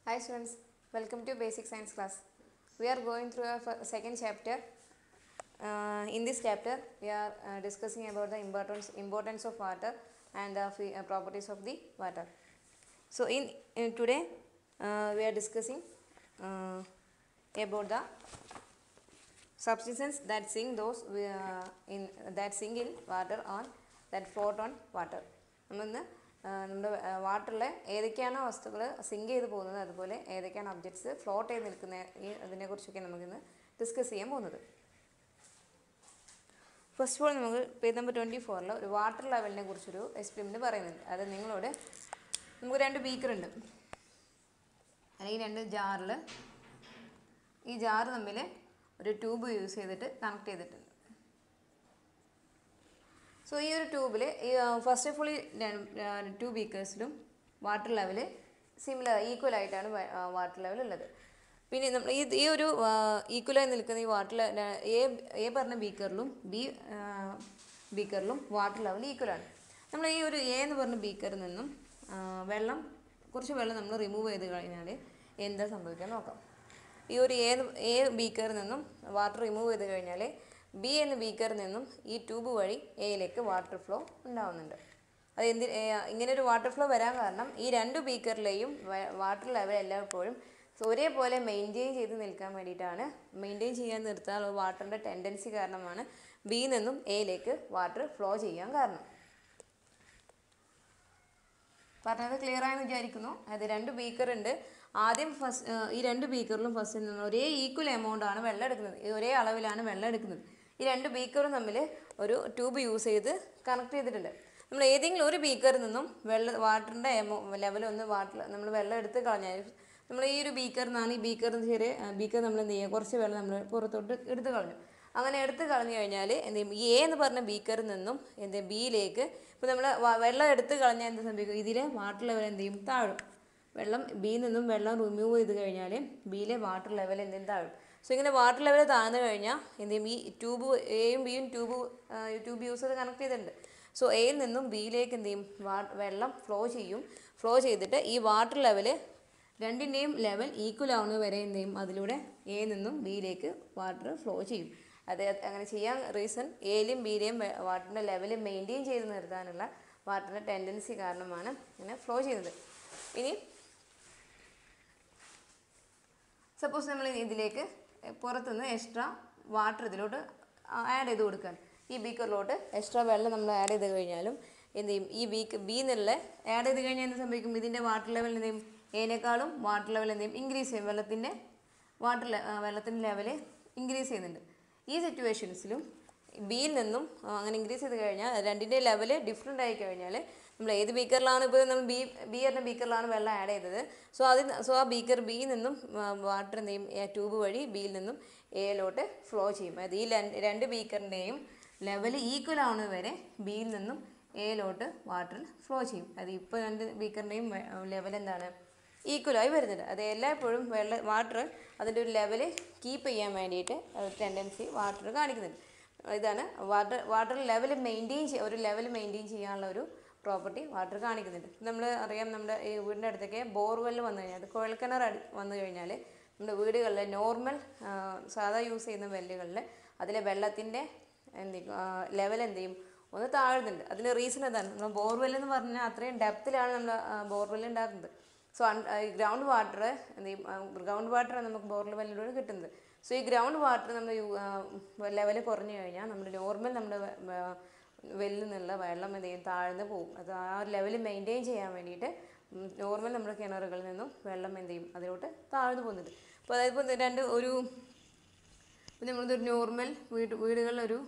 Hi students, welcome to basic science class. We are going through our fir- second chapter. Uh, in this chapter, we are uh, discussing about the importance importance of water and the fe- uh, properties of the water. So in, in today, uh, we are discussing uh, about the substances that sink those uh, in that sink in water on that float on water. നമ്മളിന്ന് നമ്മുടെ വാട്ടറിൽ ഏതൊക്കെയാണോ വസ്തുക്കൾ zinc ചെയ്ത് പോകുന്നത് അതുപോലെ ഏതൊക്കെയാണ് objects float ചെയ്ത് നിൽക്കുന്ന ഈ അതിനെക്കുറിച്ചൊക്കെ നമുക്കിന്ന് ഡിസ്കസ് ചെയ്യാൻ പോകുന്നത് ഫസ്റ്റ് ഓഫ് ഓൾ നമുക്ക് പേജ് നമ്പർ ട്വൻറ്റി ഫോറിൽ ഒരു വാട്ടർ ലെവലിനെ കുറിച്ചൊരു എക്സ്പെരിമെൻറ്റ് പറയുന്നുണ്ട് അത് നിങ്ങളോട് നമുക്ക് രണ്ട് ബീക്കർ ഉണ്ട് അല്ലെങ്കിൽ രണ്ട് ജാറിൽ ഈ ജാറ് തമ്മിൽ ഒരു ട്യൂബ് യൂസ് ചെയ്തിട്ട് കണക്ട് ചെയ്തിട്ടുണ്ട് സോ ഈ ഒരു ട്യൂബിൽ ഈ ഫസ്റ്റ് ഓഫ് ഓൾ ഈ ടു ബീക്കേഴ്സിലും വാട്ടർ ലെവൽ സിമിലർ ഈക്വൽ ആയിട്ടാണ് വാട്ടർ ലെവൽ ഉള്ളത് പിന്നെ നമ്മൾ ഈ ഈ ഒരു ഈക്വലായി നിൽക്കുന്ന ഈ വാട്ടർ എ എ പറഞ്ഞ ബീക്കറിലും ബി ബീക്കറിലും വാട്ടർ ലെവൽ ഈക്വലാണ് നമ്മൾ ഈ ഒരു എ എന്ന് പറഞ്ഞ ബീക്കറിൽ നിന്നും ആ, വെള്ളം കുറച്ച് വെള്ളം നമ്മൾ റിമൂവ് ചെയ്ത് കഴിഞ്ഞാൽ എന്താ സംഭവിക്കാൻ നോക്കാം ഈ ഒരു എ എ ബീക്കറിൽ നിന്നും വാട്ടർ റിമൂവ് ചെയ്ത് കഴിഞ്ഞാൽ ബി എന്ന ബീക്കറിൽ നിന്നും ഈ ട്യൂബ് വഴി എയിലേക്ക് വാട്ടർ ഫ്ലോ ഉണ്ടാവുന്നുണ്ട് അത് എന്തി ഏ, ഇങ്ങനെ ഒരു വാട്ടർ ഫ്ലോ വരാൻ കാരണം ഈ രണ്ട് ബീക്കറിലെയും വാട്ടർ ലെവൽ എല്ലായ്പ്പോഴും ഒരേപോലെ മെയിൻറ്റെയിൻ ചെയ്ത് നിൽക്കാൻ വേണ്ടിയിട്ടാണ് മെയിൻറ്റെയിൻ ചെയ്യാൻ നിർത്താൻ വാട്ടറിൻ്റെ ടെൻഡൻസി കാരണമാണ് ബി നിന്നും എയിലേക്ക് വാട്ടർ ഫ്ലോ ചെയ്യാൻ കാരണം പറഞ്ഞത് ക്ലിയർ ആയെന്ന് വിചാരിക്കുന്നു അത് രണ്ട് ബീക്കർ ഉണ്ട് ആദ്യം ഫസ്റ്റ് ഈ രണ്ട് ബീക്കറിലും ഫസ്റ്റ് നിന്ന് ഒരേ ഈക്വൽ എമൗണ്ട് ആണ് വെള്ളം എടുക്കുന്നത് ഈ ഒരേ അളവിലാണ് വെള്ളം എടുക്കുന്നത് ഈ രണ്ട് ബീക്കറും തമ്മിൽ ഒരു ട്യൂബ് യൂസ് ചെയ്ത് കണക്ട് ചെയ്തിട്ടുണ്ട് നമ്മൾ ഏതെങ്കിലും ഒരു ബീക്കറിൽ നിന്നും വെള്ളം വാട്ടറിൻ്റെ എമൗ ലെവൽ ഒന്ന് വാട്ടർ നമ്മൾ വെള്ളം എടുത്ത് കളഞ്ഞാൽ നമ്മൾ ഈ ഒരു ബീക്കറിൽ നിന്നാണ് ഈ ബീക്കറിൽ ചെറിയ ബീക്കർ നമ്മൾ എന്ത് ചെയ്യുക കുറച്ച് വെള്ളം നമ്മൾ പുറത്തോട്ട് എടുത്ത് കളഞ്ഞു അങ്ങനെ എടുത്ത് കളഞ്ഞു കഴിഞ്ഞാൽ എന്ത് ചെയ്യും ഈ എ എന്ന് പറഞ്ഞ ബീക്കറിൽ നിന്നും എന്ത് ചെയ്യും ബിയിലേക്ക് ഇപ്പോൾ നമ്മൾ വെള്ളം എടുത്ത് കളഞ്ഞാൽ എന്ത് സംഭവിക്കും ഇതിലെ വാട്ടർ ലെവൽ എന്ത് ചെയ്യും താഴും വെള്ളം ബിയിൽ നിന്നും വെള്ളം റിമൂവ് ചെയ്ത് കഴിഞ്ഞാൽ ബിയിലെ വാട്ടർ ലെവൽ എന്തും താഴും സോ ഇങ്ങനെ വാട്ടർ ലെവൽ താഴ്ന്നു കഴിഞ്ഞാൽ എന്ത് ചെയ്യും ഈ ട്യൂബ് എയും ബിയും ട്യൂബ് ട്യൂബ് യൂസ് ചെയ്ത് കണക്ട് ചെയ്തിട്ടുണ്ട് സോ എയിൽ നിന്നും ബിയിലേക്ക് എന്ത് ചെയ്യും വാ വെള്ളം ഫ്ലോ ചെയ്യും ഫ്ലോ ചെയ്തിട്ട് ഈ വാട്ടർ ലെവൽ രണ്ടിൻ്റെയും ലെവൽ ഈക്വൽ ആവുന്നത് വരെ എന്ത് ചെയ്യും അതിലൂടെ എയിൽ നിന്നും ബിയിലേക്ക് വാട്ടർ ഫ്ലോ ചെയ്യും അത് അങ്ങനെ ചെയ്യാൻ റീസൺ എയിലും ബിയിലെയും വാട്ടറിൻ്റെ ലെവൽ മെയിൻറ്റെയിൻ ചെയ്ത് നിർത്താനുള്ള വാട്ടറിൻ്റെ ടെൻഡൻസി കാരണമാണ് ഇങ്ങനെ ഫ്ലോ ചെയ്യുന്നത് ഇനി സപ്പോസ് നമ്മൾ ഇതിലേക്ക് പുറത്തുനിന്ന് എക്സ്ട്രാ വാട്ടർ ഇതിലോട്ട് ആഡ് ചെയ്ത് കൊടുക്കാൻ ഈ ബീക്കറിലോട്ട് എക്സ്ട്രാ വെള്ളം നമ്മൾ ആഡ് ചെയ്ത് കഴിഞ്ഞാലും എന്ത് ചെയ്യും ഈ ബീക്ക് ബി എന്നുള്ള ആഡ് ചെയ്ത് കഴിഞ്ഞാൽ എന്ത് സംഭവിക്കും ഇതിൻ്റെ വാട്ടർ ലെവൽ എന്ത് ചെയ്യും എനേക്കാളും വാട്ടർ ലെവൽ എന്ത് ചെയ്യും ഇൻക്രീസ് ചെയ്യും വെള്ളത്തിൻ്റെ വാട്ടർ വെള്ളത്തിൻ്റെ ലെവൽ ഇൻക്രീസ് ചെയ്യുന്നുണ്ട് ഈ സിറ്റുവേഷൻസിലും ബിയിൽ നിന്നും ആ, അങ്ങനെ ഇൻക്രീസ് ചെയ്ത് കഴിഞ്ഞാൽ രണ്ടിൻ്റെ ലെവൽ ഡിഫറെൻ്റ് ആയി കഴിഞ്ഞാൽ നമ്മൾ ഏത് ബീക്കറിലാണ് ഇപ്പോൾ നമ്മൾ ബി ബി എന്ന ബീക്കറിലാണ് വെള്ളം ആഡ് ചെയ്തത് സോ അതിൽ സോ ആ ബീക്കർ ബിയിൽ നിന്നും വാട്ടർ എന്ത് ചെയ്യും ട്യൂബ് വഴി ബിയിൽ നിന്നും എയിലോട്ട് ഫ്ലോ ചെയ്യും അതായത് ഈ രണ്ട് രണ്ട് ബീക്കറിൻ്റെയും ലെവൽ ഈക്വൽ ആവുന്നത് വരെ ബിയിൽ നിന്നും എയിലോട്ട് വാട്ടർ ഫ്ലോ ചെയ്യും അത് ഇപ്പോൾ രണ്ട് ബീക്കറിൻ്റെയും ലെവൽ എന്താണ് ഈക്വലായി വരുന്നുണ്ട് അത് എല്ലായ്പ്പോഴും വെള്ള വാട്ടർ അതിൻ്റെ ഒരു ലെവൽ കീപ്പ് ചെയ്യാൻ വേണ്ടിയിട്ട് ടെൻഡൻസി വാട്ടർ കാണിക്കുന്നുണ്ട് ഇതാണ് വാട്ടർ വാട്ടർ ലെവൽ മെയിൻറ്റെയിൻ ചെയ്യുക ഒരു ലെവൽ മെയിൻറ്റെയിൻ ചെയ്യാനുള്ള ഒരു പ്രോപ്പർട്ടി വാട്ടർ കാണിക്കുന്നുണ്ട് നമ്മൾ അറിയാം നമ്മുടെ ഈ വീടിൻ്റെ അടുത്തൊക്കെ ബോർവെൽ വന്നു കഴിഞ്ഞാൽ അത് കുഴൽക്കിണർ അടി വന്നു കഴിഞ്ഞാൽ നമ്മുടെ വീടുകളിൽ നോർമൽ സാധാ യൂസ് ചെയ്യുന്ന വെല്ലുകളിൽ അതിലെ വെള്ളത്തിൻ്റെ എന്ത് ലെവൽ എന്ത് ചെയ്യും ഒന്ന് താഴുന്നുണ്ട് അതിന് റീസൺ എന്താണ് നമ്മൾ ബോർവെൽ എന്ന് പറഞ്ഞാൽ അത്രയും ഡെപ്തിലാണ് നമ്മൾ ബോർവെൽ ഉണ്ടാക്കുന്നത് സോ ഗ്രൗണ്ട് വാട്ടർ എന്ത് ചെയ്യും ഗ്രൗണ്ട് വാട്ടർ നമുക്ക് ബോർവെല്ലിലൂടെ കിട്ടുന്നത് സോ ഈ ഗ്രൗണ്ട് വാട്ടർ നമ്മൾ ലെവൽ കുറഞ്ഞു കഴിഞ്ഞാൽ നമ്മുടെ നോർമൽ നമ്മുടെ വെല്ലിൽ നിന്നുള്ള വെള്ളം എന്ത് ചെയ്യും താഴ്ന്നു പോകും അത് ആ ഒരു ലെവൽ മെയിൻറ്റെയിൻ ചെയ്യാൻ വേണ്ടിയിട്ട് നോർമൽ നമ്മുടെ കിണറുകളിൽ നിന്നും വെള്ളം എന്ത് ചെയ്യും അതിലോട്ട് താഴ്ന്നു പോകുന്നുണ്ട് അപ്പോൾ അതായത് ഇപ്പോൾ രണ്ട് ഒരു ഇപ്പം നമ്മളൊരു നോർമൽ വീട് വീടുകളിലൊരു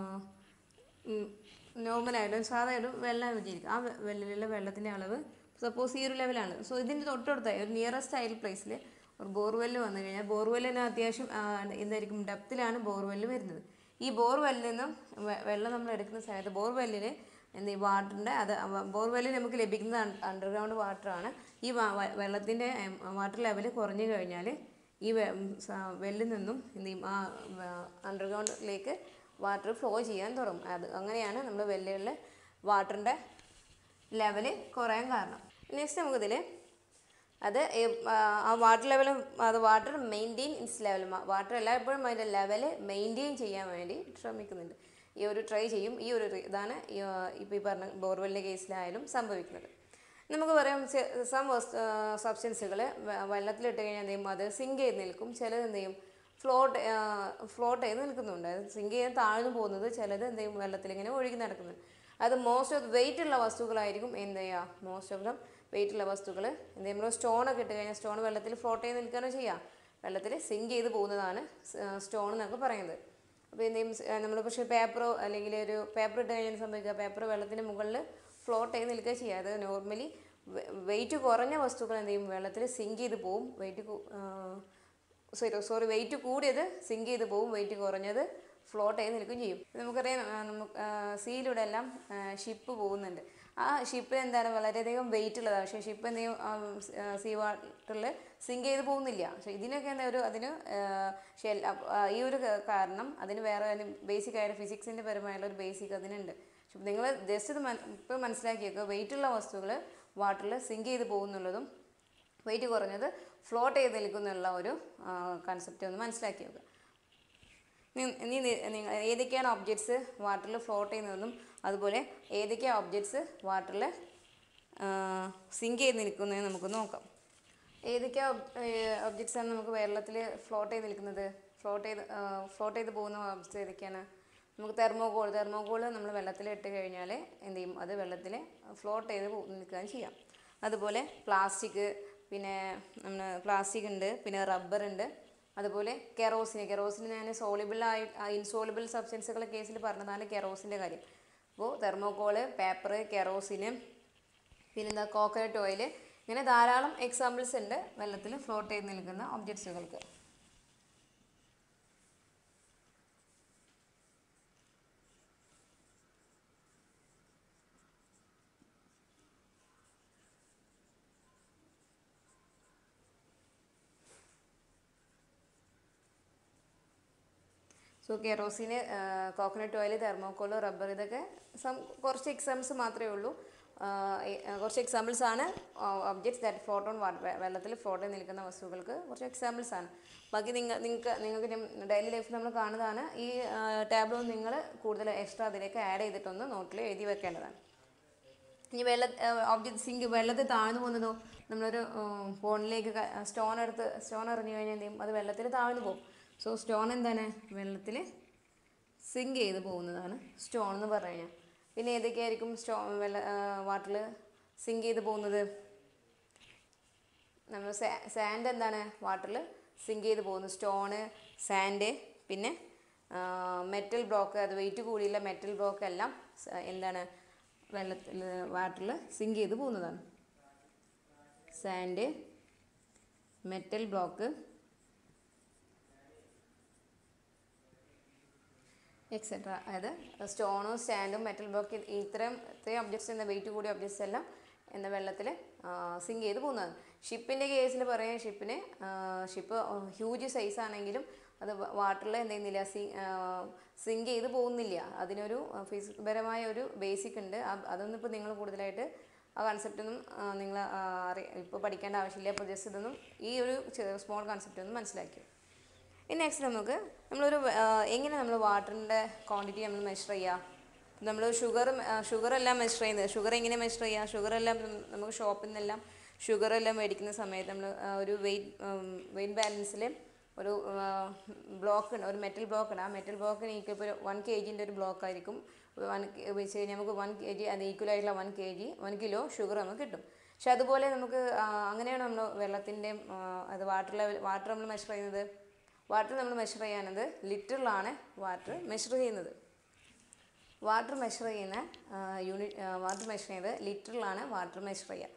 നോർമലായിട്ട് സാധാ ഒരു വെള്ളം വിചാരിക്കും ആ വെ- വെള്ളിലുള്ള വെള്ളത്തിൻ്റെ അളവ് സപ്പോസ് ഈ ഒരു ലെവലാണ് സോ ഇതിൻ്റെ തൊട്ടടുത്തായി ഒരു നിയറസ്റ്റ് ആയി പ്ലേസിൽ ഒരു ബോർവെല്ല് വന്നു കഴിഞ്ഞാൽ ബോർവെല്ലിന് അത്യാവശ്യം ആ, എന്തായിരിക്കും ഡെപ്തിലാണ് ബോർവെല്ല് വരുന്നത് ഈ ബോർവെല്ലിൽ നിന്നും വെ- വെള്ളം നമ്മൾ എടുക്കുന്ന സമയത്ത് ബോർവെല്ലിൽ എന്ത് ഈ വാട്ടറിൻ്റെ അത് ബോർവെല്ലിൽ നമുക്ക് ലഭിക്കുന്ന അണ്ടർഗ്രൗണ്ട് വാട്ടറാണ് ഈ വെള്ളത്തിൻ്റെ വാട്ടർ ലെവൽ കുറഞ്ഞു കഴിഞ്ഞാൽ ഈ വെ- ഉം, സ- വെല്ലിൽ നിന്നും എന്ത് ചെയ്യും ആ അണ്ടർഗ്രൗണ്ടിലേക്ക് വാട്ടർ ഫ്ലോ ചെയ്യാൻ തുടങ്ങും അത് അങ്ങനെയാണ് നമ്മൾ വെല്ലുകളിൽ വാട്ടറിൻ്റെ ലെവൽ കുറയാൻ കാരണം നെക്സ്റ്റ് നമുക്കിതിൽ അത് ഈ- ആ വാട്ടർ ലെവൽ അത് water maintains level water എല്ലായ്പ്പോഴും അതിൻ്റെ ലെവൽ മെയിൻറ്റെയിൻ ചെയ്യാൻ വേണ്ടി ശ്രമിക്കുന്നുണ്ട് ഈ ഒരു ട്രൈ ചെയ്യും ഈ ഒരു റി- ഇതാണ് ഇപ്പോൾ ഈ പറഞ്ഞ ബോർവെല്ലിൻ്റെ കേസിലായാലും സംഭവിക്കുന്നത് നമുക്ക് പറയാം സം സബ്സ്റ്റൻസുകൾ വെള്ളത്തിലിട്ട് കഴിഞ്ഞാൽ എന്ത് ചെയ്യും അത് സിങ്ക് ചെയ്ത് നിൽക്കും ചിലത് എന്ത് ചെയ്യും ഫ്ലോട്ട് ഫ്ലോട്ട് ചെയ്ത് നിൽക്കുന്നുണ്ട് സിങ്ക് ചെയ്ത് താഴ്ന്നു പോകുന്നത് ചിലത് എന്ത് ചെയ്യും വെള്ളത്തിൽ ഇങ്ങനെ ഒഴുകി നടക്കുന്നത് അത് മോസ്റ്റ് ഓഫ് വെയിറ്റ് ഉള്ള വസ്തുക്കളായിരിക്കും എന്ത് ചെയ്യുക മോസ്റ്റ് ഓഫ് ദം വെയിറ്റ് ഉള്ള വസ്തുക്കൾ എന്ത് ചെയ്യുമ്പോൾ സ്റ്റോണൊക്കെ ഇട്ട് കഴിഞ്ഞാൽ സ്റ്റോൺ വെള്ളത്തിൽ ഫ്ലോട്ട് ചെയ്ത് നിൽക്കുകയാണ് ചെയ്യുക വെള്ളത്തിൽ സിങ്ക് ചെയ്ത് പോകുന്നതാണ് സ്റ്റോൺ എന്നൊക്കെ പറയുന്നത് അപ്പോൾ എന്ത് ചെയ്യും നമ്മൾ പക്ഷേ പേപ്പറോ അല്ലെങ്കിൽ ഒരു പേപ്പർ ഇട്ട് കഴിഞ്ഞാൽ സംഭവിക്കുക പേപ്പർ വെള്ളത്തിന് മുകളിൽ ഫ്ലോട്ട് ചെയ്ത് നിൽക്കുക ചെയ്യുക അത് നോർമലി വെയിറ്റ് കുറഞ്ഞ വസ്തുക്കൾ എന്ത് ചെയ്യും വെള്ളത്തിൽ സിങ്ക് ചെയ്ത് പോവും വെയിറ്റ് സോറി സോറി വെയിറ്റ് കൂടിയത് സിങ്ക് ചെയ്ത് പോവും വെയിറ്റ് കുറഞ്ഞത് ഫ്ലോട്ട് ചെയ്ത് നിൽക്കുകയും ചെയ്യും നമുക്കറിയാം ആ, നമുക്ക് സീയിലൂടെ എല്ലാം ഷിപ്പ് പോകുന്നുണ്ട് ആ ഷിപ്പിന് എന്താണ് വളരെയധികം വെയിറ്റ് ഉള്ളതാണ് പക്ഷേ ഷിപ്പ് എന്ത് ചെയ്യും സീ വാട്ടറിൽ സിങ്ക് ചെയ്ത് പോകുന്നില്ല പക്ഷേ ഇതിനൊക്കെ എന്താ ഒരു അതിന് ഷെൽ ഈ ഒരു ക- കാരണം അതിന് വേറെ ബേസിക് ആയിട്ട് ഫിസിക്സിൻ്റെ പരമായുള്ള ഒരു ബേസിക് അതിനുണ്ട് പക്ഷെ നിങ്ങൾ ജസ്റ്റ് ഇത് ഇപ്പോൾ മനസ്സിലാക്കിയേക്കുക വെയിറ്റ് ഉള്ള വസ്തുക്കൾ വാട്ടറിൽ സിങ്ക് ചെയ്ത് പോകുന്നുള്ളതും വെയിറ്റ് കുറഞ്ഞത് ഫ്ലോട്ട് ചെയ്ത് നിൽക്കുന്നുള്ള ഒരു കൺസെപ്റ്റ് ഒന്ന് മനസ്സിലാക്കി വെക്കുക നി- ഇനി നി- നിങ്ങൾ ഏതൊക്കെയാണ് ഒബ്ജക്ട്സ് വാട്ടറിൽ ഫ്ലോട്ട് ചെയ്യുന്നതെന്നും അതുപോലെ ഏതൊക്കെ ഒബ്ജക്ട്സ് വാട്ടറിൽ സിങ്ക് ചെയ്ത് നിൽക്കുന്നതെന്ന് നമുക്ക് നോക്കാം ഏതൊക്കെ ഒബ്ജക്ട്സ് ആണ് നമുക്ക് വെള്ളത്തിൽ ഫ്ലോട്ട് ചെയ്ത് നിൽക്കുന്നത് ഫ്ലോട്ട് ചെയ്ത് ഫ്ലോട്ട് ചെയ്ത് പോകുന്ന ഒബ്ജക്ട്സ് ഏതൊക്കെയാണ് നമുക്ക് തെർമോകോൾ തെർമോകോൾ നമ്മൾ വെള്ളത്തിൽ ഇട്ട് കഴിഞ്ഞാൽ എന്ത് ചെയ്യും അത് വെള്ളത്തിൽ ഫ്ലോട്ട് ചെയ്ത് പോ- നിൽക്കുകയും ചെയ്യാം അതുപോലെ പ്ലാസ്റ്റിക് പിന്നെ നമ്മൾ പ്ലാസ്റ്റിക് ഉണ്ട് പിന്നെ റബ്ബർ ഉണ്ട് അതുപോലെ കെറോസിന് കെറോസിന് ഞാൻ സോളിബിൾ ആയി ഇൻസോളിബിൾ സബ്സ്റ്റൻസുകളുടെ കേസിൽ പറഞ്ഞതാണ് കെറോസിൻ്റെ കാര്യം അപ്പോൾ തെർമോകോള് പേപ്പർ കെറോസിന് പിന്നെന്താ കോക്കനട്ട് ഓയിൽ ഇങ്ങനെ ധാരാളം എക്സാമ്പിൾസ് ഉണ്ട് വെള്ളത്തിൽ ഫ്ലോട്ട് ചെയ്ത് നിൽക്കുന്ന ഒബ്ജക്ട്സുകൾക്ക് so kerosene coconut oil thermocol rubber ഇതൊക്കെ സം കുറച്ച് എക്സാമ്പിൾസ് മാത്രമേ ഉള്ളൂ ആ, എ- ആ, കുറച്ച് എക്സാമ്പിൾസ് ആണ് objects that float on water വെള്ളത്തിൽ ഫ്ലോട്ട് ചെയ്ത് നിൽക്കുന്ന വസ്തുക്കൾക്ക് കുറച്ച് എക്സാമ്പിൾസ് ആണ് ബാക്കി നിങ്ങൾ നിങ്ങൾക്ക് നിങ്ങൾക്ക് ഡെയിലി ലൈഫിൽ നമ്മൾ കാണുന്നതാണ് ഈ ടാബ്ലോ നിങ്ങൾ കൂടുതൽ എക്സ്ട്രാ അതിലേക്ക് ആഡ് ചെയ്തിട്ടൊന്ന് നോട്ടിൽ എഴുതി വെക്കേണ്ടതാണ് ഇനി വെള്ള ഒബ്ജക്ട് സിങ്ക് വെള്ളത്തിൽ താഴ്ന്നു പോകുന്നതോ നമ്മളൊരു ഫോണിലേക്ക് സ്റ്റോൺ എടുത്ത് സ്റ്റോൺ എറിഞ്ഞു കഴിഞ്ഞാൽ എന്ത് ചെയ്യും അത് വെള്ളത്തിൽ താഴ്ന്നു പോകും സോ സ്റ്റോൺ എന്താണ് വെള്ളത്തിൽ സിങ്ക് ചെയ്ത് പോകുന്നതാണ് സ്റ്റോൺ എന്ന് പറഞ്ഞു കഴിഞ്ഞാൽ പിന്നെ ഏതൊക്കെയായിരിക്കും സ്റ്റോ വെള്ള വാട്ടറിൽ സിങ്ക് ചെയ്ത് പോകുന്നത് നമ്മൾ സാൻഡ് എന്താണ് വാട്ടറിൽ സിങ്ക് ചെയ്ത് പോകുന്നു സ്റ്റോണ് സാൻഡ് പിന്നെ മെറ്റൽ ബ്ലോക്ക് അത് വെയിറ്റ് കൂടിയുള്ള മെറ്റൽ ബ്ലോക്ക് എല്ലാം സ- എന്താണ് വെള്ളത്തിൽ വാട്ടറിൽ സിങ്ക് ചെയ്ത് പോകുന്നതാണ് സാൻഡ് മെറ്റൽ ബ്ലോക്ക് എക്സെട്ര അതായത് സ്റ്റോണും സ്റ്റാൻഡും മെറ്റൽ ബ്ലോക്ക് ഇത്തരം ഇത്രയും ഒബ്ജക്ട്സ് എന്ന വെയിറ്റ് കൂടിയ ഒബ്ജക്ട്സ് എല്ലാം എന്ന വെള്ളത്തിൽ സിങ്ക് ചെയ്ത് പോകുന്നതാണ് ഷിപ്പിൻ്റെ കേസിൽ പറയാം ഷിപ്പിന് ഷിപ്പ് ഹ്യൂജ് സൈസ് ആണെങ്കിലും അത് വാട്ടറിൽ എന്ത് ചെയ്യുന്നില്ല സി സിങ്ക് ചെയ്ത് പോകുന്നില്ല അതിനൊരു ഫിസിക്സ് പരമായ ഒരു ബേസിക് ഉണ്ട് ആ- അതൊന്നും ഇപ്പോൾ നിങ്ങൾ കൂടുതലായിട്ട് ആ കൺസെപ്റ്റ് ഒന്നും നിങ്ങൾ അറി ഇപ്പോൾ പഠിക്കേണ്ട ആവശ്യമില്ല അപ്പോൾ ജസ്റ്റ് ഇതൊന്നും ഈ ഒരു സ്മോൾ കൺസെപ്റ്റ് ഒന്ന് മനസ്സിലാക്കി ഇനി നെക്സ്റ്റ് നമുക്ക് നമ്മളൊരു ആ, എങ്ങനെ നമ്മൾ വാട്ടറിൻ്റെ ക്വാണ്ടിറ്റി നമ്മൾ മെഷർ ചെയ്യുക നമ്മൾ ഷുഗർ ഷുഗർ എല്ലാം മെഷർ ചെയ്യുന്നത് ഷുഗർ എങ്ങനെ മെഷർ ചെയ്യുക ഷുഗർ എല്ലാം നമുക്ക് ഷോപ്പിൽ നിന്നെല്ലാം ഷുഗർ എല്ലാം മേടിക്കുന്ന സമയത്ത് നമ്മൾ ഒരു വെയിറ്റ് വെയിറ്റ് ബാലൻസിൽ ഒരു ബ്ലോക്ക് ഉണ്ട് ഒരു മെറ്റൽ ബ്ലോക്ക് ഉണ്ട് ആ മെറ്റൽ ബ്ലോക്കിന് ഈക്വൽ ഇപ്പോൾ വൺ കെ ജിൻ്റെ ഒരു ബ്ലോക്ക് ആയിരിക്കും വൺ വെച്ച് കഴിഞ്ഞാൽ നമുക്ക് വൺ കെ ജി അത് ഈക്വൽ ആയിട്ടുള്ള one K G one kilo sugar നമുക്ക് കിട്ടും പക്ഷെ അതുപോലെ നമുക്ക് ആ, അങ്ങനെയാണ് നമ്മൾ വെള്ളത്തിൻ്റെ അത് വാട്ടർ ലെവൽ വാട്ടർ നമ്മൾ മെഷർ ചെയ്യുന്നത് വാട്ടർ നമ്മൾ മെഷർ ചെയ്യാനത് ലിറ്ററിലാണ് വാട്ടർ മെഷർ ചെയ്യുന്നത് വാട്ടർ മെഷർ ചെയ്യുന്ന യൂണിറ്റ് വാട്ടർ മെഷർ ചെയ്യുന്നത് ലിറ്ററിലാണ് വാട്ടർ മെഷർ ചെയ്യുക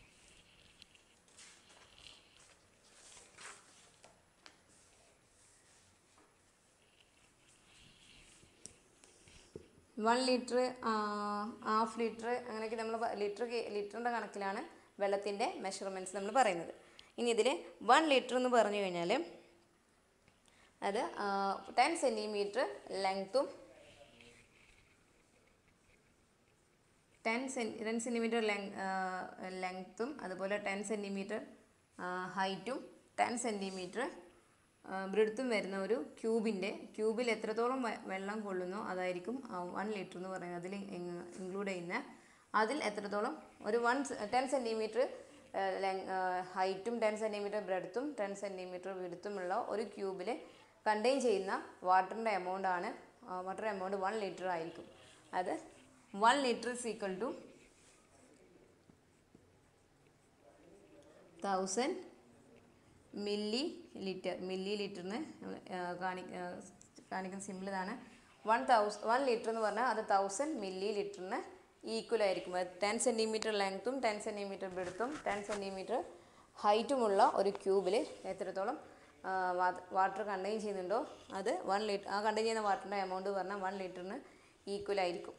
വൺ ലിറ്റർ ഹാഫ് ലിറ്റർ അങ്ങനെയൊക്കെ നമ്മൾ ലിറ്റർ ലിറ്ററിൻ്റെ കണക്കിലാണ് വെള്ളത്തിൻ്റെ മെഷർമെൻറ്റ്സ് നമ്മൾ പറയുന്നത് ഇനി ഇതിൽ വൺ ലിറ്റർ എന്ന് പറഞ്ഞു കഴിഞ്ഞാൽ അത് ടെൻ സെൻറ്റിമീറ്റർ ലെങ്ത്തും ടെൻ സെൻ ടെൻ സെൻറ്റിമീറ്റർ ലെങ് ലെങ്ത്തും അതുപോലെ ടെൻ സെൻറ്റിമീറ്റർ ഹൈറ്റും ടെൻ സെൻറ്റിമീറ്റർ ബ്രെഡ്ത്തും വരുന്ന ഒരു ക്യൂബിൻ്റെ ക്യൂബിൽ എത്രത്തോളം വെ- വെള്ളം കൊള്ളുന്നോ അതായിരിക്കും വൺ ലിറ്റർ എന്ന് പറയുന്നത് അതിൽ ഇൻക്ലൂഡ് ചെയ്യുന്ന അതിൽ എത്രത്തോളം ഒരു വൺ ടെൻ സെൻറ്റിമീറ്റർ ഹൈറ്റും ടെൻ സെൻറ്റിമീറ്റർ ബ്രെഡ്ത്തും ടെൻ സെൻറ്റിമീറ്റർ വിടുത്തുമുള്ള ഒരു ക്യൂബിൽ കണ്ടെയ്ൻ ചെയ്യുന്ന വാട്ടറിൻ്റെ എമൗണ്ട് ആണ് വാട്ടർ എമൗണ്ട് വൺ ലിറ്റർ ആയിരിക്കും അത് one litre is equal to thousand millilitre മില്ലി ലിറ്ററിന് കാണി ആ, കാണിക്കുന്ന സിമ്പിൾ ഇതാണ് വൺ തൗസൻഡ് വൺ ലിറ്റർ എന്ന് പറഞ്ഞാൽ അത് തൗസൻഡ് മില്ലി ലിറ്ററിന് ഈക്വൽ ആയിരിക്കും അത് ടെൻ സെൻറ്റിമീറ്റർ ലെങ്ത്തും ടെൻ സെൻറ്റിമീറ്റർ ബ്രെഡ്ത്തും ടെൻ സെൻറ്റിമീറ്റർ ഹൈറ്റുമുള്ള ഒരു ക്യൂബിൽ എത്രത്തോളം വാട്ടർ കണ്ടെയ്ൻ ചെയ്യുന്നുണ്ടോ അത് വൺ ലിറ്റർ ആ കണ്ടെയ്ൻ ചെയ്യുന്ന വാട്ടറിൻ്റെ എമൗണ്ട് പറഞ്ഞാൽ വൺ ലിറ്ററിന് ഈക്വൽ ആയിരിക്കും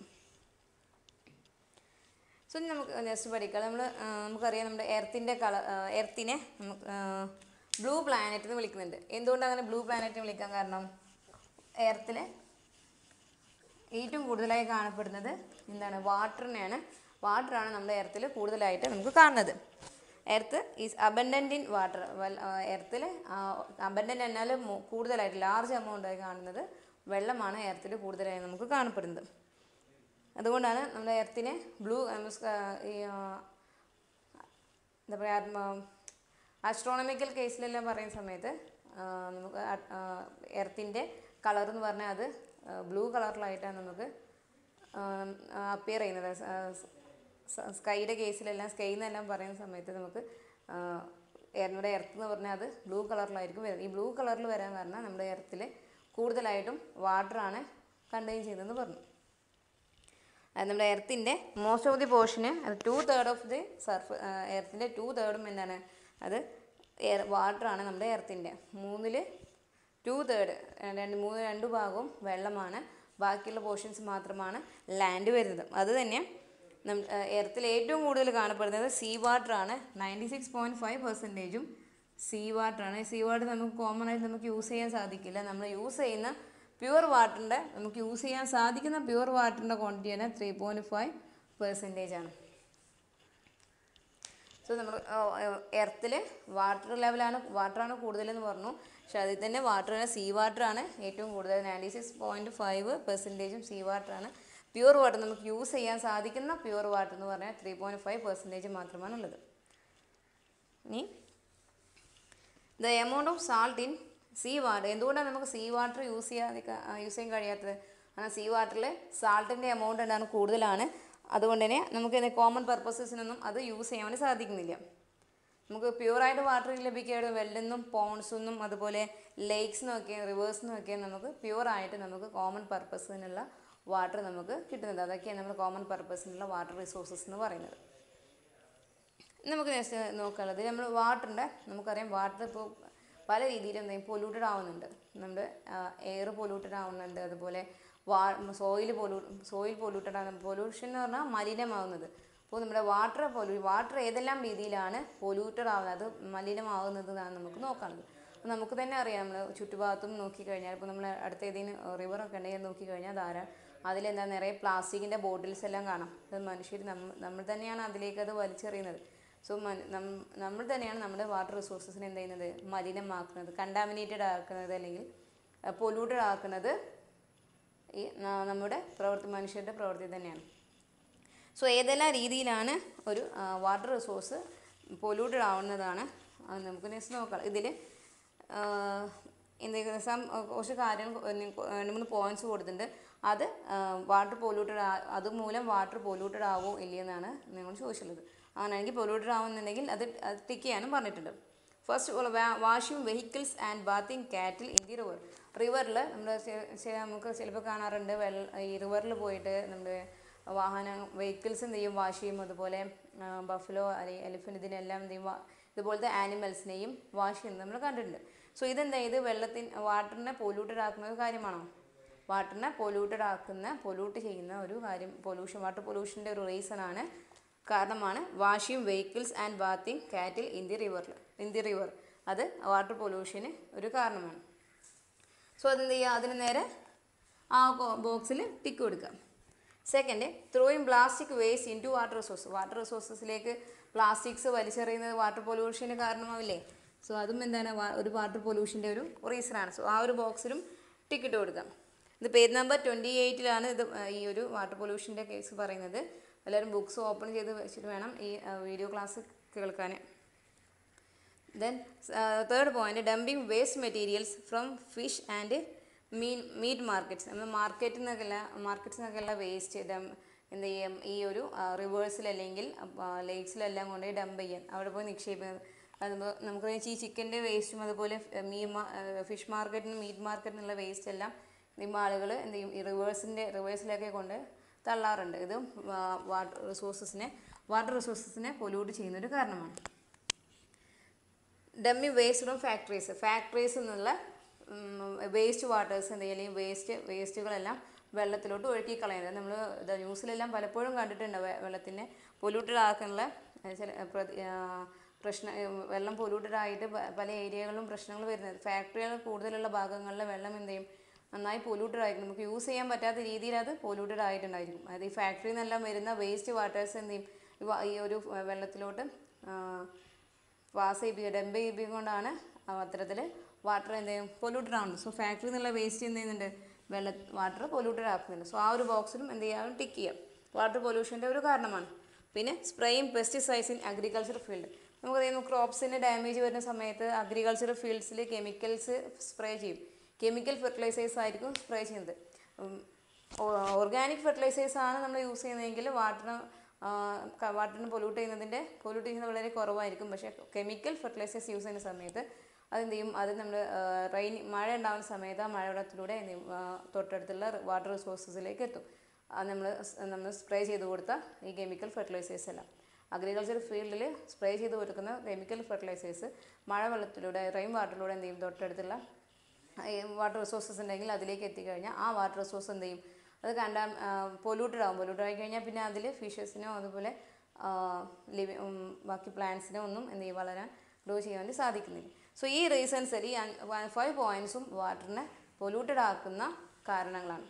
സോ ഇനി നമുക്ക് നെക്സ്റ്റ് പഠിക്കാം നമ്മൾ നമുക്കറിയാം നമ്മുടെ എർത്തിൻ്റെ കളർ എർത്തിനെ നമുക്ക് ബ്ലൂ പ്ലാനറ്റ് എന്ന് വിളിക്കുന്നുണ്ട് എന്തുകൊണ്ടാണ് അങ്ങനെ ബ്ലൂ പ്ലാനറ്റ് വിളിക്കാൻ കാരണം എർത്തിൽ ഏറ്റവും കൂടുതലായി കാണപ്പെടുന്നത് എന്താണ് വാട്ടറിനെയാണ് വാട്ടറാണ് നമ്മുടെ എർത്തിൽ കൂടുതലായിട്ട് നമുക്ക് കാണുന്നത് earth is abundant in water well എർത്തിൽ അബൻഡൻറ്റ് എന്നാൽ മു- കൂടുതലായിട്ട് ലാർജ് എമൗണ്ടായി കാണുന്നത് വെള്ളമാണ് എർത്തിൽ കൂടുതലായി നമുക്ക് കാണപ്പെടുന്നത് അതുകൊണ്ടാണ് നമ്മുടെ എർത്തിനെ ബ്ലൂ ഈ ആ, എന്താ പറയുക ആസ്ട്രോണമിക്കൽ കേസിലെല്ലാം പറയുന്ന സമയത്ത് ആ, നമുക്ക് എർത്തിൻ്റെ കളർ എന്ന് പറഞ്ഞാൽ അത് ബ്ലൂ കളറിലായിട്ടാണ് നമുക്ക് അപ്പിയർ ചെയ്യുന്നത് സ്കൈയുടെ കേസിലെല്ലാം സ്കൈ എന്നെല്ലാം പറയുന്ന സമയത്ത് നമുക്ക് ആ, എ- നമ്മുടെ എർത്ത് എന്ന് പറഞ്ഞാൽ അത് ബ്ലൂ കളറിലായിരിക്കും വരുന്നത് ഈ ബ്ലൂ കളറിൽ വരാൻ കാരണം നമ്മുടെ എർത്തിൽ കൂടുതലായിട്ടും വാട്ടറാണ് കണ്ടെയ്ൻ ചെയ്യുന്നതെന്ന് പറഞ്ഞു അത് നമ്മുടെ എർത്തിൻ്റെ മോസ്റ്റ് ഓഫ് ദി പോർഷന് അത് two third of the surf എർത്തിൻ്റെ ടു തേർഡും എന്താണ് അത് എയർ വാട്ടറാണ് നമ്മുടെ എർത്തിൻ്റെ മൂന്നിൽ ടു തേർഡ് രണ്ട് മൂന്ന് രണ്ട് ഭാഗവും വെള്ളമാണ് ബാക്കിയുള്ള പോർഷൻസ് മാത്രമാണ് ലാൻഡ് വരുന്നത് അത് തന്നെ നം എർത്തിൽ ഏറ്റവും കൂടുതൽ കാണപ്പെടുന്നത് സീ വാട്ടറാണ് നയൻറ്റി സിക്സ് പോയിൻറ്റ് ഫൈവ് പെർസെൻറ്റേജും സീ വാട്ടറാണ് സീ വാട്ടർ നമുക്ക് കോമൺ ആയിട്ട് നമുക്ക് യൂസ് ചെയ്യാൻ സാധിക്കില്ല നമ്മൾ യൂസ് ചെയ്യുന്ന പ്യുവർ വാട്ടറിൻ്റെ നമുക്ക് യൂസ് ചെയ്യാൻ സാധിക്കുന്ന പ്യുവർ വാട്ടറിൻ്റെ ക്വാണ്ടിറ്റി തന്നെ ത്രീ പോയിൻറ്റ് ഫൈവ് പെർസെൻറ്റേജ് ആണ് സോ നമ്മൾ എർത്തിൽ വാട്ടർ ലെവലാണ് വാട്ടറാണ് കൂടുതലെന്ന് പറഞ്ഞു പക്ഷെ അതിൽ തന്നെ വാട്ടർ സീ വാട്ടറാണ് ഏറ്റവും കൂടുതൽ നയൻറ്റി സിക്സ് പോയിൻറ്റ് ഫൈവ് പെർസെൻറ്റേജും സീ വാട്ടറാണ് പ്യുവർ വാട്ടർ നമുക്ക് യൂസ് ചെയ്യാൻ സാധിക്കുന്ന പ്യുവർ വാട്ടർ എന്ന് പറഞ്ഞാൽ ത്രീ പോയിൻറ്റ് ഫൈവ് പെർസെൻറ്റേജ് മാത്രമാണ് ഉള്ളത് ഇനി the amount of salt in sea water എന്തുകൊണ്ടാണ് നമുക്ക് സീ വാട്ടർ യൂസ് ചെയ്യാതെ യൂസ് ചെയ്യാൻ കഴിയാത്തത് കാരണം സീ വാട്ടറിൽ സാൾട്ടിൻ്റെ എമൗണ്ട് എന്താണ് കൂടുതലാണ് അതുകൊണ്ട് തന്നെ നമുക്ക് കോമൺ പർപ്പസസിനൊന്നും അത് യൂസ് ചെയ്യാൻ വേണ്ടി സാധിക്കുന്നില്ല നമുക്ക് പ്യുവറായിട്ട് വാട്ടർ ലഭിക്കുകയാണ് വെല്ലെന്നും പോൺസെന്നും അതുപോലെ ലേക്സിനും ഒക്കെ റിവേഴ്സിനും ഒക്കെ നമുക്ക് പ്യുവറായിട്ട് നമുക്ക് കോമൺ പർപ്പസിനുള്ള വാട്ടർ നമുക്ക് കിട്ടുന്നത് അതൊക്കെയാണ് നമ്മൾ കോമൺ പർപ്പസിനുള്ള വാട്ടർ റിസോഴ്സസ് എന്ന് പറയുന്നത് നമുക്ക് നെക്സ്റ്റ് നോക്കാനുള്ളത് നമ്മൾ വാട്ടറിൻ്റെ നമുക്കറിയാം വാട്ടർ ഇപ്പോൾ പല രീതിയിലും എന്തെങ്കിലും പൊല്യൂട്ടഡ് ആവുന്നുണ്ട് നമ്മുടെ എയർ പൊല്യൂട്ടഡ് ആവുന്നുണ്ട് അതുപോലെ വാ സോയിൽ പൊല്യൂ സോയിൽ പൊല്യൂട്ടഡ് ആണ് പൊല്യൂഷൻ എന്ന് പറഞ്ഞാൽ മലിനമാവുന്നത് അപ്പോൾ നമ്മുടെ വാട്ടർ പൊല്യൂ വാട്ടർ ഏതെല്ലാം രീതിയിലാണ് പൊല്യൂട്ടഡ് ആവുന്നത് അത് മലിനമാവുന്നത് എന്നാണ് നമുക്ക് നോക്കാനുള്ളത് അപ്പോൾ നമുക്ക് തന്നെ അറിയാം നമ്മൾ ചുറ്റുഭാഗത്തും നോക്കിക്കഴിഞ്ഞാൽ ഇപ്പോൾ നമ്മൾ അടുത്ത ഏതെങ്കിലും റിവറൊക്കെ ഉണ്ടെങ്കിൽ നോക്കിക്കഴിഞ്ഞാൽ ധാരാളം അതിലെന്താ നിറയെ പ്ലാസ്റ്റിക്കിൻ്റെ ബോട്ടിൽസ് എല്ലാം കാണാം അത് മനുഷ്യർ നമ്മൾ നമ്മൾ തന്നെയാണ് അതിലേക്ക് അത് വലിച്ചെറിയുന്നത് സോ നമ്മൾ തന്നെയാണ് നമ്മുടെ വാട്ടർ റിസോഴ്സസിനെ എന്ത് ചെയ്യുന്നത് മലിനമാക്കുന്നത് കണ്ടാമിനേറ്റഡ് ആക്കുന്നത് അല്ലെങ്കിൽ പൊല്യൂട്ടഡ് ആക്കുന്നത് ഈ ന- നമ്മുടെ പ്രവൃത്തി മനുഷ്യരുടെ പ്രവൃത്തി തന്നെയാണ് സോ ഏതെല്ലാം രീതിയിലാണ് ഒരു വാട്ടർ റിസോഴ്സ് പൊല്യൂട്ടഡ് ആവുന്നതാണ് അത് നമുക്ക് നെക്സ്റ്റ് നോക്കാം ഇതിൽ എന്തെങ്കിലും സം കുറച്ച് കാര്യങ്ങൾ രണ്ട് മൂന്ന് പോയിന്റ്സ് കൊടുത്തിട്ടുണ്ട് അത് വാട്ടർ പൊല്യൂട്ടഡ് അതുമൂലം വാട്ടർ പൊല്യൂട്ടഡ് ആവോ ഇല്ലയെന്നാണ് നിങ്ങൾ ചോദിച്ചുള്ളത് അങ്ങനെയാണെങ്കിൽ പൊല്യൂട്ടഡ് ആവുന്നുണ്ടെങ്കിൽ അത് അത് ടിക്ക് ചെയ്യാനും പറഞ്ഞിട്ടുണ്ട് first washing vehicles and bathing cattle in the river റിവറിൽ നമ്മൾ നമുക്ക് ചിലപ്പോൾ കാണാറുണ്ട് വെള്ള ഈ റിവറിൽ പോയിട്ട് നമ്മുടെ വാഹനം വെഹിക്കിൾസ് എന്ത് ചെയ്യും വാഷ് ചെയ്യും അതുപോലെ ബഫലോ അല്ലെങ്കിൽ എലിഫൻറ്റ് ഇതിനെല്ലാം എന്ത് ചെയ്യും വാ- ഇതുപോലത്തെ ആനിമൽസിനെയും വാഷ് ചെയ്യുന്നത് നമ്മൾ കണ്ടിട്ടുണ്ട് സോ ഇതെന്താ ഇത് വെള്ളത്തിന് വാട്ടറിനെ പൊല്യൂട്ടഡ് ആക്കുന്ന ഒരു കാര്യമാണോ വാട്ടറിനെ പൊല്യൂട്ടഡ് ആക്കുന്ന പൊല്യൂട്ട് ചെയ്യുന്ന ഒരു കാര്യം പൊല്യൂഷൻ വാട്ടർ പൊല്യൂഷൻ്റെ ഒരു റീസൺ ആണ് കാരണമാണ് washing vehicles and bathing cattle in the റിവറിൽ ഇൻ ദി റിവർ അത് വാട്ടർ പൊല്യൂഷന് ഒരു കാരണമാണ് സോ അതെന്ത് ചെയ്യുക അതിന് നേരെ ആ ബോക്സിൽ ടിക്ക് കൊടുക്കാം second throwing plastic waste into water resource water റിസോഴ്സസിലേക്ക് പ്ലാസ്റ്റിക്സ് വലിച്ചെറിയുന്നത് വാട്ടർ പൊല്യൂഷന് കാരണമാവില്ലേ സോ അതും എന്താണ് വാ- ഒരു വാട്ടർ പൊല്യൂഷൻ്റെ ഒരു റീസണാണ് സോ ആ ഒരു ബോക്സിലും ടിക്കറ്റ് കൊടുക്കാം ഇത് പേജ് നമ്പർ ട്വൻറ്റി എയ്റ്റിലാണ് ഇത് ആ, ഈ ഒരു വാട്ടർ പൊല്യൂഷൻ്റെ കേസ് പറയുന്നത് എല്ലാവരും ബുക്സ് ഓപ്പൺ ചെയ്ത് വെച്ചിട്ട് വേണം ഈ വീഡിയോ ക്ലാസ് കേൾക്കാൻ then third point dumping waste materials from fish and മീൻ മീറ്റ് മാർക്കറ്റ്സ് നമ്മൾ മാർക്കറ്റിൽ നിന്നൊക്കെയുള്ള മാർക്കറ്റ്സിൽ നിന്നൊക്കെയുള്ള വേസ്റ്റ് ഡം എന്ത് ചെയ്യും ഈ ഒരു റിവേഴ്സിൽ അല്ലെങ്കിൽ ലേക്സിലെല്ലാം കൊണ്ടുപോയി ഡംപ് ചെയ്യാൻ അവിടെ പോയി നിക്ഷേപിക്കുന്നത് അതുമ്പോൾ നമുക്ക് ഈ ചിക്കൻ്റെ വേസ്റ്റും അതുപോലെ മീ ഫിഷ് മാർക്കറ്റിന് മീറ്റ് മാർക്കറ്റിനുള്ള വേസ്റ്റ് എല്ലാം ഈ ആളുകൾ എന്ത് ചെയ്യും ഈ റിവേഴ്സിൻ്റെ റിവേഴ്സിലൊക്കെ കൊണ്ട് തള്ളാറുണ്ട് ഇത് വാട്ടർ റിസോഴ്സസിനെ വാട്ടർ റിസോഴ്സസിനെ പൊല്യൂട്ട് ചെയ്യുന്നൊരു കാരണമാണ് ഡമ്മി വേസ്റ്റ് ഫ്രം ഫാക്ടറീസ് ഫാക്ടറീസിൽ നിന്നുള്ള വേസ്റ്റ് വാട്ടേഴ്സ് എന്തെങ്കിലും വേസ്റ്റ് വേസ്റ്റുകളെല്ലാം വെള്ളത്തിലോട്ട് ഒഴുക്കി കളയുന്നത് നമ്മൾ ന്യൂസിലെല്ലാം പലപ്പോഴും കണ്ടിട്ടുണ്ട് വെ- വെള്ളത്തിനെ പൊല്യൂട്ടഡ് ആക്കാനുള്ള ഏഹ്, ചില ഏഹ്, പ്രതി ആ, പ്രശ്ന ഏഹ്, വെള്ളം പൊല്യൂട്ടഡ് ആയിട്ട് പ- പല ഏരിയകളിലും പ്രശ്നങ്ങൾ വരുന്നത് ഫാക്ടറികൾ കൂടുതലുള്ള ഭാഗങ്ങളിലെ വെള്ളം എന്ത് ചെയ്യും നന്നായി പൊല്യൂട്ടഡ് ആയിരിക്കും നമുക്ക് യൂസ് ചെയ്യാൻ പറ്റാത്ത രീതിയിൽ അത് പൊല്യൂട്ടഡ് ആയിട്ടുണ്ടായിരിക്കും അതായത് ഈ ഫാക്ടറിയിൽ നിന്നെല്ലാം വരുന്ന വേസ്റ്റ് വാട്ടേഴ്സ് എന്ത് ചെയ്യും ഈ വ- ഈ ഒരു വെള്ളത്തിലോട്ട് ആ, പാസ് ചെയ്യിപ്പിക്കുക ഡംപ് ചെയ്യിപ്പിക്കൊണ്ടാണ് അത്തരത്തിൽ വാട്ടർ എന്ത് ചെയ്യും പൊല്യൂട്ടഡ് ആവുന്നത് സോ ഫാക്ടറിയിൽ നിന്നുള്ള വേസ്റ്റ് എന്ത് ചെയ്യുന്നുണ്ട് വെള്ള വാട്ടർ പൊല്യൂട്ടഡ് ആക്കുന്നുണ്ട് സോ ആ ഒരു ബോക്സിലും എന്ത് ചെയ്യാം ടിക്ക് ചെയ്യാം വാട്ടർ പൊല്യൂഷൻ്റെ ഒരു കാരണമാണ് പിന്നെ spraying pesticides in agriculture field നമുക്കറിയാം ക്രോപ്സിന് ഡാമേജ് വരുന്ന സമയത്ത് അഗ്രികൾച്ചർ ഫീൽഡ്സിൽ കെമിക്കൽസ് സ്പ്രേ ചെയ്യും കെമിക്കൽ ഫെർട്ടിലൈസേഴ്സ് ആയിരിക്കും സ്പ്രേ ചെയ്യുന്നത് ഓർഗാനിക് ഫെർട്ടിലൈസേഴ്സ് ആണ് നമ്മൾ യൂസ് ചെയ്യുന്നതെങ്കിൽ വാട്ടറിന് വാട്ടറിന് പൊല്യൂട്ട് ചെയ്യുന്നതിൻ്റെ പൊല്യൂട്ട് ചെയ്യുന്നത് വളരെ കുറവായിരിക്കും പക്ഷേ കെമിക്കൽ ഫെർട്ടിലൈസേഴ്സ് യൂസ് ചെയ്യുന്ന സമയത്ത് അതെന്ത് ചെയ്യും അത് നമ്മൾ റെയിൻ മഴ ഉണ്ടാകുന്ന സമയത്ത് ആ മഴവെള്ളത്തിലൂടെ എന്ത് ചെയ്യും ആ, തൊട്ടടുത്തുള്ള വാട്ടർ റിസോഴ്സസിലേക്ക് എത്തും അത് നമ്മൾ നമ്മൾ സ്പ്രേ ചെയ്ത് കൊടുത്ത ഈ കെമിക്കൽ ഫെർട്ടിലൈസേഴ്സ് എല്ലാം അഗ്രികൾച്ചർ ഫീൽഡിൽ സ്പ്രേ ചെയ്ത് കൊടുക്കുന്ന കെമിക്കൽ ഫെർട്ടിലൈസേഴ്സ് മഴവെള്ളത്തിലൂടെ റെയിൻ വാട്ടറിലൂടെ എന്ത് ചെയ്യും തൊട്ടടുത്തുള്ള വാട്ടർ റിസോഴ്സസ് ഉണ്ടെങ്കിൽ അതിലേക്ക് എത്തിക്കഴിഞ്ഞാൽ ആ വാട്ടർ റിസോഴ്സ് എന്ത് ചെയ്യും അത് കണ്ടാ പൊല്യൂട്ടഡ് ആവും പൊല്യൂട്ടഡ് ആയി കഴിഞ്ഞാൽ പിന്നെ അതിൽ ഫിഷസിനോ അതുപോലെ ലിവി ബാക്കി പ്ലാന്റ്സിനോ ഒന്നും എന്ത് ചെയ്യും വളരാൻ ഗ്രോ ചെയ്യാൻ വേണ്ടി സാധിക്കുന്നില്ല സോ ഈ റീസൺസ് ഈ ഫൈവ് പോയിന്റ്സും വാട്ടറിനെ പൊല്യൂട്ടഡ് ആക്കുന്ന കാരണങ്ങളാണ്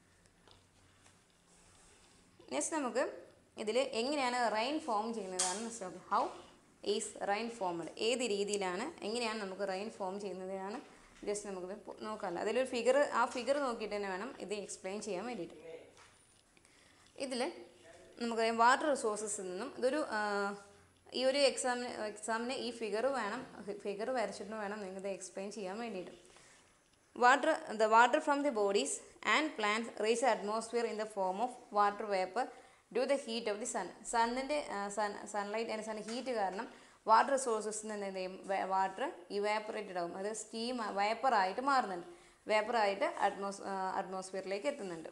നെക്സ്റ്റ് നമുക്ക് ഇതിൽ എങ്ങനെയാണ് റെയിൻ ഫോം ചെയ്യുന്നതാണ് മനസ്സിലാക്കുക ഹൗ ഈസ് റെയിൻ ഫോംഡ് ഏത് രീതിയിലാണ് എങ്ങനെയാണ് നമുക്ക് റെയിൻ ഫോം ചെയ്യുന്നതാണ് ജസ്റ്റ് നമുക്കിത് പൊ- നോക്കാമല്ലോ അതിലൊരു ഫിഗർ ആ ഫിഗർ നോക്കിയിട്ട് തന്നെ വേണം ഇത് എക്സ്പ്ലെയിൻ ചെയ്യാൻ വേണ്ടിയിട്ട് ഇതിൽ നമുക്കറിയാം വാട്ടർ റിസോഴ്സസിൽ നിന്നും ഇതൊരു ആ, ഈ ഒരു എക്സാമിന് എക്സാമിന് ഈ ഫിഗർ വേണം ഫിഗർ വരച്ചിട്ട് വേണം നിങ്ങൾക്ക് എക്സ്പ്ലെയിൻ ചെയ്യാൻ വേണ്ടിയിട്ട് water the water from the bodies and plants reach the atmosphere in the form of water vapor due to the heat of the sun സണ്ണിൻ്റെ sun sunlight and sun heat കാരണം water റിസോഴ്സസിൽ നിന്ന് എന്ത് ചെയ്യും water evaporated ആവും അത് steam വേപ്പറായിട്ട് മാറുന്നുണ്ട് വേപ്പറായിട്ട് Atmos അറ്റ്മോസ്ഫിയറിലേക്ക് എത്തുന്നുണ്ട്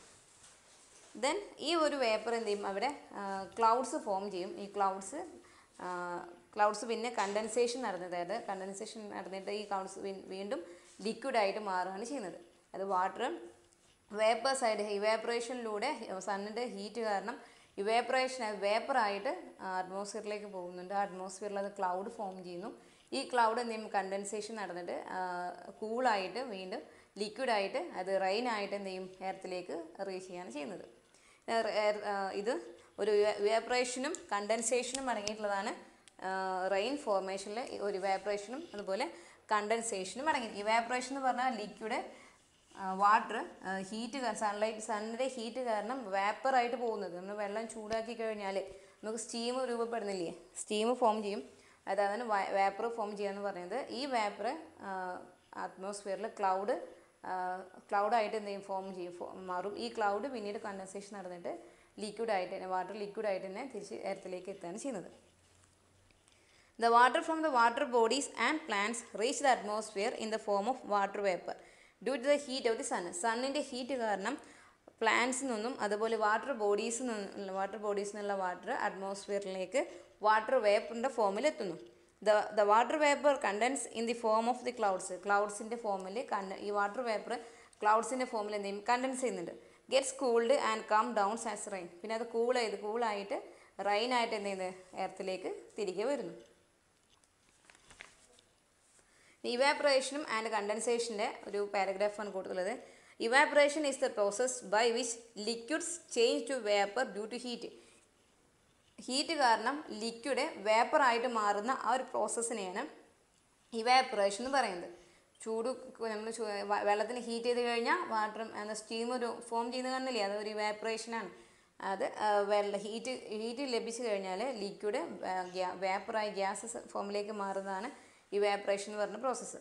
ദെൻ ഈ ഒരു വേപ്പർ എന്ത് ചെയ്യും അവിടെ ക്ലൗഡ്സ് ഫോം ചെയ്യും ഈ ക്ലൗഡ്സ് ക്ലൗഡ്സ് പിന്നെ കണ്ടൻസേഷൻ നടന്നത് അതായത് കണ്ടൻസേഷൻ നടന്നിട്ട് ഈ ക്ലൗഡ്സ് വീണ്ടും ലിക്വിഡായിട്ട് മാറുകയാണ് ചെയ്യുന്നത് അത് വാട്ടർ വേപ്പേഴ്സ് ആയിട്ട് ഇവാപ്പറേഷനിലൂടെ സണ്ണിൻ്റെ ഹീറ്റ് കാരണം ഇവാപ്പറേഷൻ വേപ്പറായിട്ട് അറ്റ്മോസ്ഫിയറിലേക്ക് പോകുന്നുണ്ട് അറ്റ്മോസ്ഫിയറിൽ അത് ക്ലൗഡ് ഫോം ചെയ്യുന്നു ഈ ക്ലൗഡ് എന്ത് ചെയ്യും കണ്ടൻസേഷൻ നടന്നിട്ട് കൂളായിട്ട് വീണ്ടും ലിക്വിഡായിട്ട് അത് റെയിൻ ആയിട്ട് എന്ത് ചെയ്യും എർത്തിലേക്ക് റീച്ച് ചെയ്യാണ് ചെയ്യുന്നത് ഏർ, ഏർ, ആ, ഇത് ഒരു ഇവാപ്പറേഷനും കണ്ടൻസേഷനും അടങ്ങിയിട്ടുള്ളതാണ് റെയിൻ ഫോർമേഷനിൽ ഒരു ഇവാപ്പറേഷനും അതുപോലെ കണ്ടൻസേഷനും അടങ്ങി ഇവാപ്പറേഷൻ എന്ന് പറഞ്ഞാൽ ലിക്വിഡ് വാട്ടർ ഹീറ്റ് സൺലൈറ്റ് സണ്ണിൻ്റെ ഹീറ്റ് കാരണം വേപ്പറായിട്ട് പോകുന്നത് നമ്മൾ വെള്ളം ചൂടാക്കി കഴിഞ്ഞാൽ നമുക്ക് സ്റ്റീം രൂപപ്പെടുന്നില്ലേ സ്റ്റീം ഫോം ചെയ്യും അതാണ് വേപ്പർ ഫോം ചെയ്യാന്ന് പറയുന്നത് ഈ വേപ്പർ അറ്റ്മോസ്ഫിയറിൽ ക്ലൗഡ് ക്ലൗഡായിട്ട് എന്തെങ്കിലും ഫോം ചെയ്യും ഫോ- മാറും ഈ ക്ലൗഡ് പിന്നീട് കണ്ടൻസേഷൻ നടന്നിട്ട് ലിക്വിഡായിട്ട് തന്നെ വാട്ടർ ലിക്വിഡായിട്ട് തന്നെ തിരിച്ച് എർത്തിലേക്ക് എത്തുകയാണ് ചെയ്യുന്നത് The water from the water bodies and plants reach the atmosphere in the form of water vapor due to the heat of the sun. സണ്ണിൻ്റെ ഹീറ്റ് കാരണം പ്ലാന്റ്സിൽ നിന്നും അതുപോലെ വാട്ടർ ബോഡീസിൽ നിന്നും വാട്ടർ ബോഡീസിൽ നിന്നുള്ള വാട്ടർ അറ്റ്മോസ്ഫിയറിലേക്ക് വാട്ടർ വേപ്പറിൻ്റെ ഫോമിൽ എത്തുന്നു the the water vapour condense in the form of the clouds ക്ലൗഡ്സിൻ്റെ ഫോമിൽ കണ്ട ഈ വാട്ടർ വേപ്പർ ക്ലൗഡ്സിൻ്റെ ഫോമിൽ എന്ത് ചെയ്യും കണ്ടൻസ് ചെയ്യുന്നുണ്ട് gets cooled and come down as rain പിന്നെ അത് കൂൾ ചെയ്ത് കൂളായിട്ട് റെയിൻ ആയിട്ട് എന്ത് ചെയ്യുന്നത് എർത്തിലേക്ക് തിരികെ വരുന്നു ഇവാപ്പറേഷനും ആൻഡ് കണ്ടൻസേഷൻ്റെ ഒരു പാരഗ്രാഫാണ് കൊടുത്തുള്ളത് evaporation is the process by which liquids change to vapour due to heat heat കാരണം ലിക്വിഡ് വേപ്പറായിട്ട് മാറുന്ന ആ ഒരു പ്രോസസ്സിനെയാണ് ഇവാപ്പറേഷൻ എന്ന് പറയുന്നത് ചൂട് നമ്മൾ വെള്ളത്തിന് ഹീറ്റ് ചെയ്ത് കഴിഞ്ഞാൽ വാട്ടർ എന്ന സ്റ്റീം ഒരു ഫോം ചെയ്യുന്ന കാണുന്നില്ലേ അത് ഒരു ഇവാപ്പറേഷനാണ് അത് ആ, വെള്ള ഹീറ്റ് ഹീറ്റ് ലഭിച്ചു കഴിഞ്ഞാൽ ലിക്വിഡ് വേപ്പറായി ഗ്യാസ് ഫോമിലേക്ക് മാറുന്നതാണ് ഇവാപ്പറേഷൻ എന്ന് പറയുന്ന process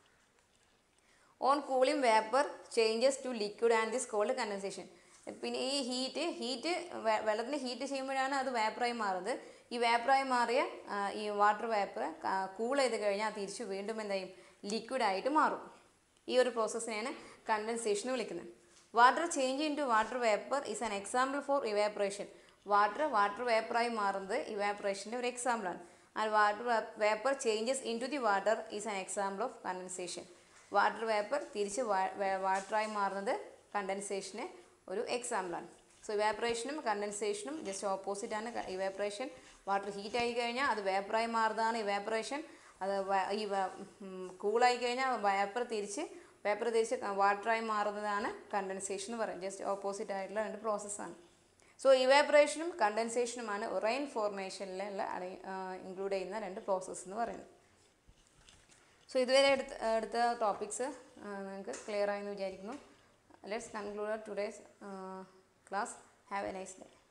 on cooling vapour changes to liquid and this cold condensation പിന്നെ ഈ ഹീറ്റ് ഹീറ്റ് വെള്ളത്തിന് ഹീറ്റ് ചെയ്യുമ്പോഴാണ് അത് വേപ്പറായി മാറുന്നത് ഈ വേപ്പറായി മാറിയ ആ, ഈ വാട്ടർ വേപ്പർ കൂൾ ചെയ്ത് കഴിഞ്ഞാൽ തിരിച്ച് വീണ്ടും എന്താ ചെയ്യും ലിക്വിഡായിട്ട് മാറും ഈ ഒരു പ്രോസസ്സിനെയാണ് കണ്ടൻസേഷൻ വിളിക്കുന്നത് water change into water vapour is an example for evaporation water water വേപ്പറായി മാറുന്നത് ഇവാപ്പറേഷൻ്റെ ഒരു എക്സാമ്പിളാണ് and water vapour changes into the water is an example of condensation water vapour തിരിച്ച് വാട്ടറായി മാറുന്നത് കണ്ടൻസേഷന് ഒരു എക്സാമ്പിളാണ് സോ ഇവാപ്പറേഷനും കണ്ടൻസേഷനും ജസ്റ്റ് ഓപ്പോസിറ്റ് ആണ് ഇവാപ്പറേഷൻ വാട്ടർ ഹീറ്റ് ആയി കഴിഞ്ഞാൽ അത് വേപ്പറായി മാറുന്നതാണ് ഇവാപ്പറേഷൻ അത് വ- ഈ കൂളായി കഴിഞ്ഞാൽ വേപ്പർ തിരിച്ച് വേപ്പർ തിരിച്ച് വാട്ടറായി മാറുന്നതാണ് കണ്ടൻസേഷൻ എന്ന് പറയും ജസ്റ്റ് ഓപ്പോസിറ്റ് ആയിട്ടുള്ള രണ്ട് പ്രോസസ്സാണ് സോ ഇവാപ്പറേഷനും കണ്ടൻസേഷനുമാണ് റെയിൻ ഫോർമേഷനിലുള്ള ഇൻക്ലൂഡ് ചെയ്യുന്ന രണ്ട് പ്രോസസ്സ് എന്ന് പറയുന്നത് സോ ഇതുവരെ എടുത്ത എടുത്ത ടോപ്പിക്സ് നിങ്ങൾക്ക് ക്ലിയർ ആയെന്ന് വിചാരിക്കുന്നു let's conclude today's class have a nice day